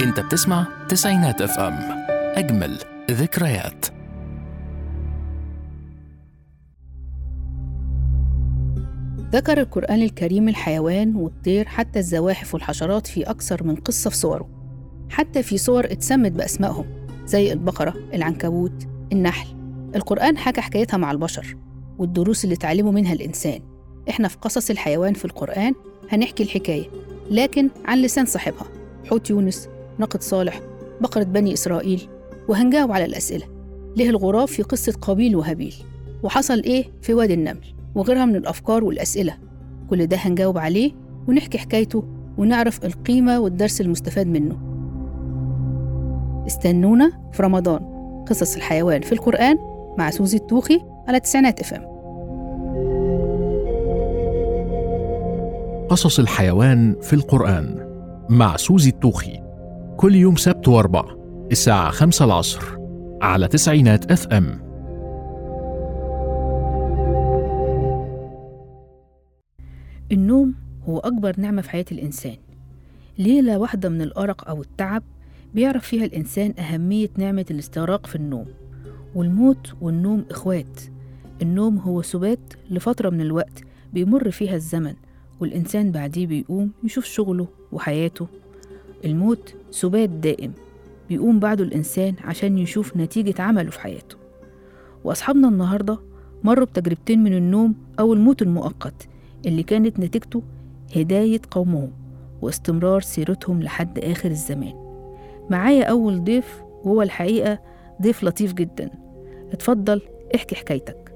انت بتسمع تسعينات اف ام اجمل ذكريات ذكر القرآن الكريم الحيوان والطير حتى الزواحف والحشرات في أكثر من قصة في صوره حتى في صور اتسمت بأسمائهم زي البقرة، العنكبوت، النحل القرآن حكى حكايتها مع البشر والدروس اللي اتعلموا منها الإنسان إحنا في قصص الحيوان في القرآن هنحكي الحكاية لكن عن لسان صاحبها حوت يونس ناقة صالح بقرة بني إسرائيل وهنجاوب على الأسئلة ليه الغراب في قصة قابيل وهابيل وحصل إيه في وادي النمل وغيرها من الأفكار والأسئلة كل ده هنجاوب عليه ونحكي حكايته ونعرف القيمة والدرس المستفاد منه استنونا في رمضان قصص الحيوان في القرآن مع سوزي التوخي على تسعينات اف ام قصص الحيوان في القرآن مع سوزي التوخي كل يوم سبت واربع الساعة خمسة العصر على تسعينات اف ام النوم هو أكبر نعمة في حياة الإنسان ليلة واحدة من الأرق أو التعب بيعرف فيها الإنسان أهمية نعمة الاستغراق في النوم والموت والنوم إخوات النوم هو سبات لفترة من الوقت بيمر فيها الزمن والإنسان بعديه بيقوم يشوف شغله وحياته الموت سبات دائم بيقوم بعده الإنسان عشان يشوف نتيجة عمله في حياته وأصحابنا النهاردة مروا بتجربتين من النوم أو الموت المؤقت اللي كانت نتيجته هداية قومهم واستمرار سيرتهم لحد آخر الزمان معايا أول ضيف وهو الحقيقة ضيف لطيف جدا اتفضل احكي حكايتك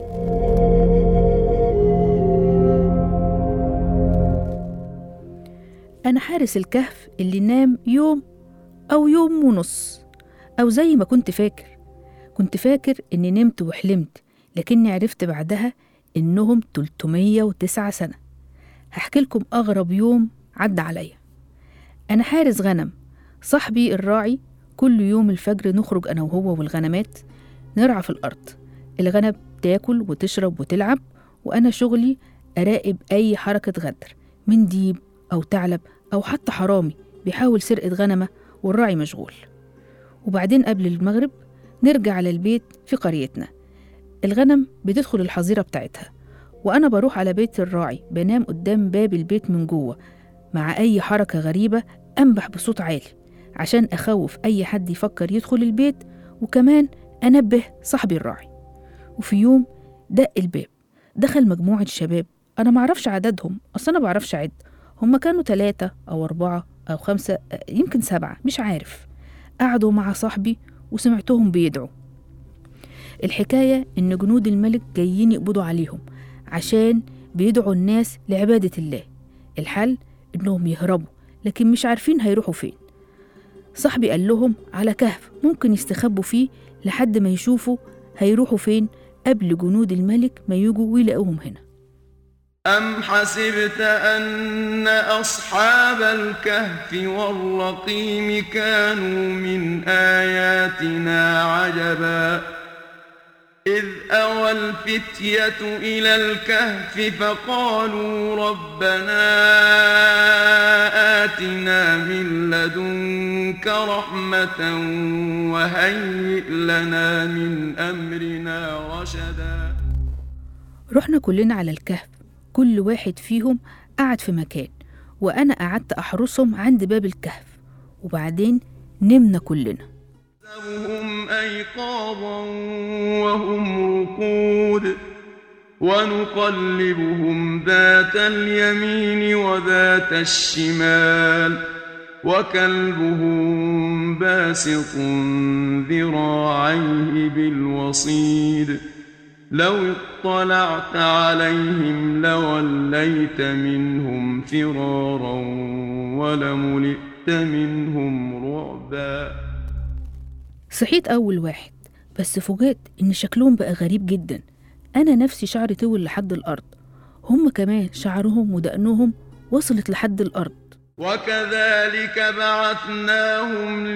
أنا حارس الكهف اللي نام يوم أو يوم ونص أو زي ما كنت فاكر كنت فاكر إني نمت وحلمت لكني عرفت بعدها إنهم 309 سنة هحكي لكم أغرب يوم عدى عليا أنا حارس غنم صاحبي الراعي كل يوم الفجر نخرج أنا وهو والغنمات نرعى في الأرض الغنم تاكل وتشرب وتلعب وأنا شغلي أراقب أي حركة غدر من ديب أو ثعلب أو حتى حرامي بيحاول سرقة غنمة والراعي مشغول وبعدين قبل المغرب نرجع على البيت في قريتنا الغنم بتدخل الحظيرة بتاعتها وأنا بروح على بيت الراعي بنام قدام باب البيت من جوه مع أي حركة غريبة أنبح بصوت عالي عشان أخوف أي حد يفكر يدخل البيت وكمان أنبه صاحبي الراعي وفي يوم دق الباب دخل مجموعة شباب أنا معرفش عددهم أصل أنا بعرفش أعد هما كانوا تلاتة أو أربعة أو خمسة يمكن سبعة مش عارف قعدوا مع صاحبي وسمعتهم بيدعوا الحكاية إن جنود الملك جايين يقبضوا عليهم عشان بيدعوا الناس لعبادة الله الحل إنهم يهربوا لكن مش عارفين هيروحوا فين صاحبي قال لهم على كهف ممكن يستخبوا فيه لحد ما يشوفوا هيروحوا فين قبل جنود الملك ما يجوا ويلاقوهم هنا أم حسبت أن أصحاب الكهف والرقيم كانوا من آياتنا عجبا إذ أوى الفتية إلى الكهف فقالوا ربنا آتنا من لدنك رحمة وهيئ لنا من أمرنا رشدا رحنا كلنا على الكهف كل واحد فيهم قعد في مكان وأنا قعدت أحرسهم عند باب الكهف وبعدين نمنا كلنا تحسبهم أيقاظا وهم رقود ونقلبهم ذات اليمين وذات الشمال وكلبهم باسط ذراعيه بالوصيد لو اطلعت عليهم لوليت منهم فرارا ولملئت منهم رعبا صحيت أول واحد بس فوجئت إن شكلهم بقى غريب جدا أنا نفسي شعري طول لحد الأرض هم كمان شعرهم ودقنهم وصلت لحد الأرض وكذلك بعثناهم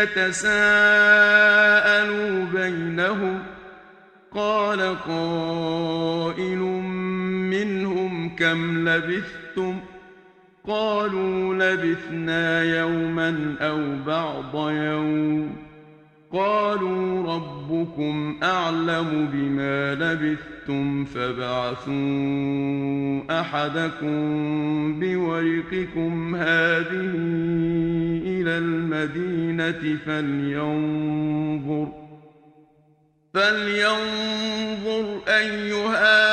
ليتساءلوا بينهم قال قائل منهم كم لبثتم قالوا لبثنا يوما أو بعض يوم قالوا ربكم أعلم بما لبثتم فابعثوا أحدكم بورقكم هذه إلى المدينة فلينظر فلينظر أيها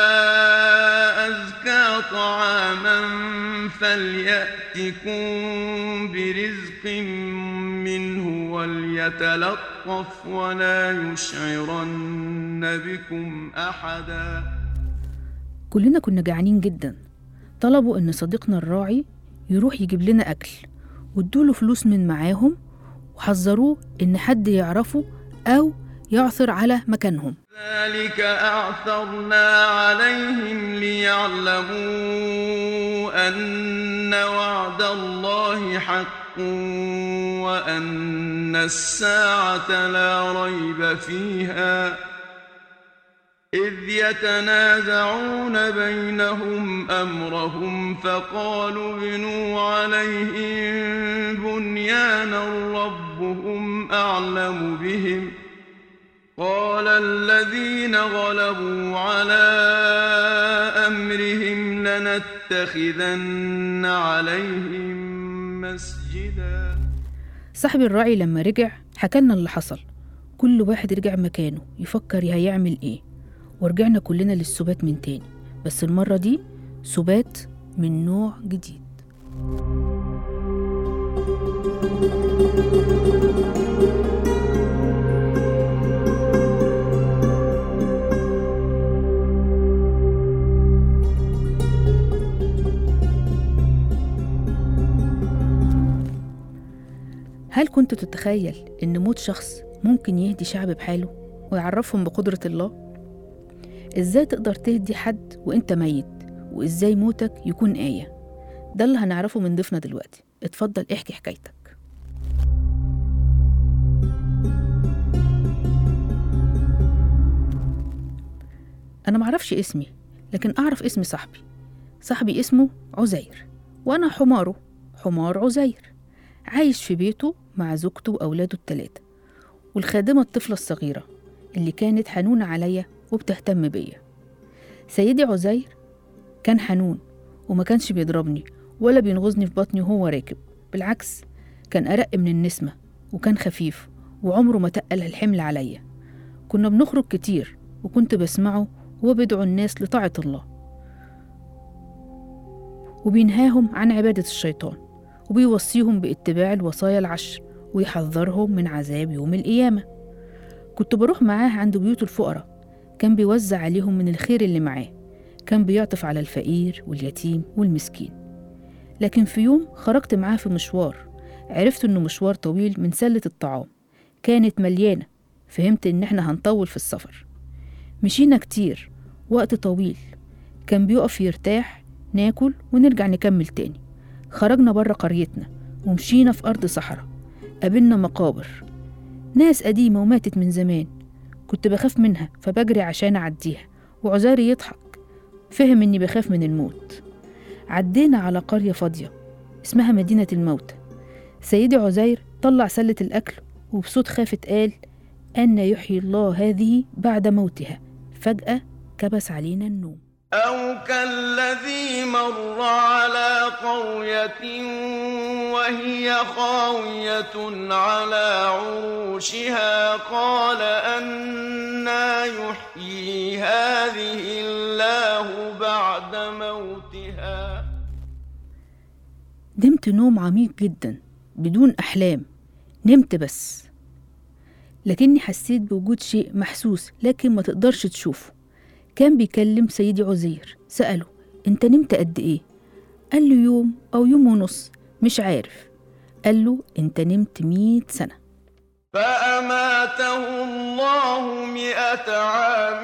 أزكى طعاما فليأتكم برزق منه وليتلطف ولا يشعرن بكم أحدا كلنا كنا جعانين جدا طلبوا إن صديقنا الراعي يروح يجيب لنا أكل وادوله فلوس من معاهم وحذروه إن حد يعرفه أو يعثر على مكانهم ذلك أعثرنا عليهم ليعلموا أن وعد الله حق وأن الساعة لا ريب فيها إذ يتنازعون بينهم أمرهم فقالوا ابنوا عليهم بنيانا ربهم أعلم بهم ۖ قال الذين غلبوا على أمرهم لنتخذن عليهم مسجدا صاحب الراعي لما رجع حكالنا اللي حصل كل واحد رجع مكانه يفكر هيعمل ايه ورجعنا كلنا للسبات من تاني بس المرة دي سبات من نوع جديد هل كنت تتخيل إن موت شخص ممكن يهدي شعب بحاله ويعرفهم بقدرة الله؟ إزاي تقدر تهدي حد وإنت ميت؟ وإزاي موتك يكون آية؟ ده اللي هنعرفه من ضيفنا دلوقتي اتفضل احكي حكايتك أنا معرفش اسمي لكن أعرف اسم صاحبي صاحبي اسمه عزير وأنا حماره حمار عزير عايش في بيته مع زوجته وأولاده التلاتة والخادمة الطفلة الصغيرة اللي كانت حنونة عليا وبتهتم بيا سيدي عزير كان حنون وما كانش بيضربني ولا بينغزني في بطني وهو راكب بالعكس كان أرق من النسمة وكان خفيف وعمره ما تقل الحمل عليا كنا بنخرج كتير وكنت بسمعه وهو بيدعو الناس لطاعة الله وبينهاهم عن عبادة الشيطان وبيوصيهم باتباع الوصايا العشر ويحذرهم من عذاب يوم القيامة كنت بروح معاه عند بيوت الفقراء كان بيوزع عليهم من الخير اللي معاه كان بيعطف على الفقير واليتيم والمسكين لكن في يوم خرجت معاه في مشوار عرفت انه مشوار طويل من سلة الطعام كانت مليانة فهمت ان احنا هنطول في السفر مشينا كتير وقت طويل كان بيقف يرتاح ناكل ونرجع نكمل تاني خرجنا بره قريتنا ومشينا في أرض صحراء قابلنا مقابر ناس قديمة وماتت من زمان كنت بخاف منها فبجري عشان أعديها وعزاري يضحك فهم إني بخاف من الموت عدينا على قرية فاضية اسمها مدينة الموتى سيدي عزير طلع سلة الأكل وبصوت خافت قال أن يحيي الله هذه بعد موتها فجأة كبس علينا النوم أو كالذي مر على قرية وهي خاوية على عروشها قال أنا يحيي هذه الله بعد موتها نمت نوم عميق جدا بدون أحلام نمت بس لكني حسيت بوجود شيء محسوس لكن ما تقدرش تشوفه كان بيكلم سيدي عزير سأله انت نمت قد ايه قال له يوم او يوم ونص مش عارف قال له انت نمت مية سنة فأماته الله مئة عام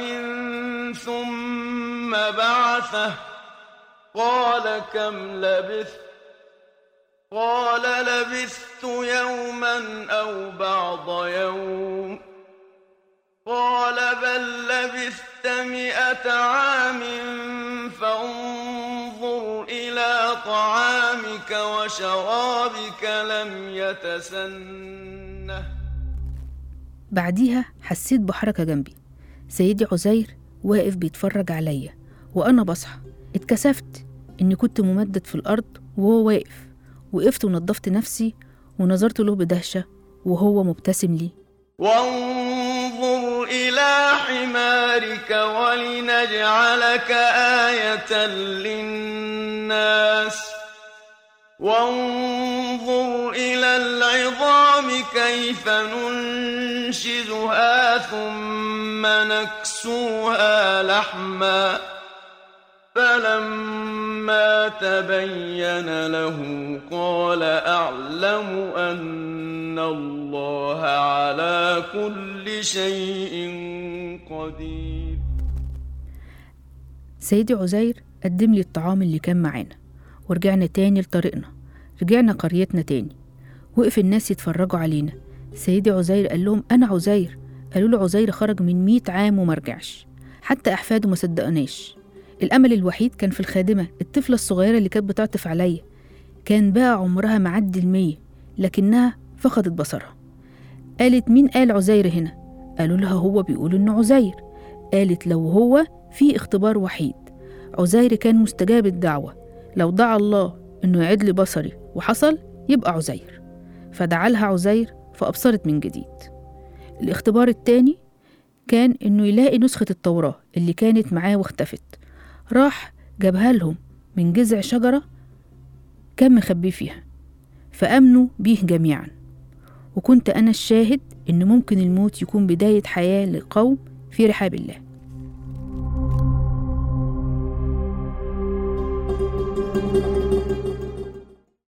ثم بعثه قال كم لبثت قال لبثت يوما أو بعض يوم قال بل لبثت مئة عام فانظر إلى طعامك وشرابك لم يتسنه بعديها حسيت بحركة جنبي سيدي عزير واقف بيتفرج عليا وأنا بصحى اتكسفت إني كنت ممدد في الأرض وهو واقف وقفت ونضفت نفسي ونظرت له بدهشة وهو مبتسم لي وانظر إلى حمارك ولنجعلك آية للناس وانظر إلى العظام كيف ننشزها ثم نكسوها لحما فلما تبين له قال أعلم أن الله على كل شيء قدير سيدي عزير قدم لي الطعام اللي كان معانا ورجعنا تاني لطريقنا رجعنا قريتنا تاني وقف الناس يتفرجوا علينا سيدي عزير قال لهم أنا عزير قالوا له عزير خرج من مية عام ومرجعش حتى أحفاده ما صدقناش الأمل الوحيد كان في الخادمة الطفلة الصغيرة اللي كانت بتعطف عليا كان بقى عمرها معدي المية لكنها فقدت بصرها قالت مين قال عزير هنا قالوا لها هو بيقول إنه عزير قالت لو هو في اختبار وحيد عزير كان مستجاب الدعوة لو دعا الله إنه يعيد لي بصري وحصل يبقى عزير فدعا لها عزير فأبصرت من جديد الاختبار التاني كان إنه يلاقي نسخة التوراة اللي كانت معاه واختفت راح جابها لهم من جذع شجرة كان مخبيه فيها فآمنوا بيه جميعا وكنت أنا الشاهد إن ممكن الموت يكون بداية حياة لقوم في رحاب الله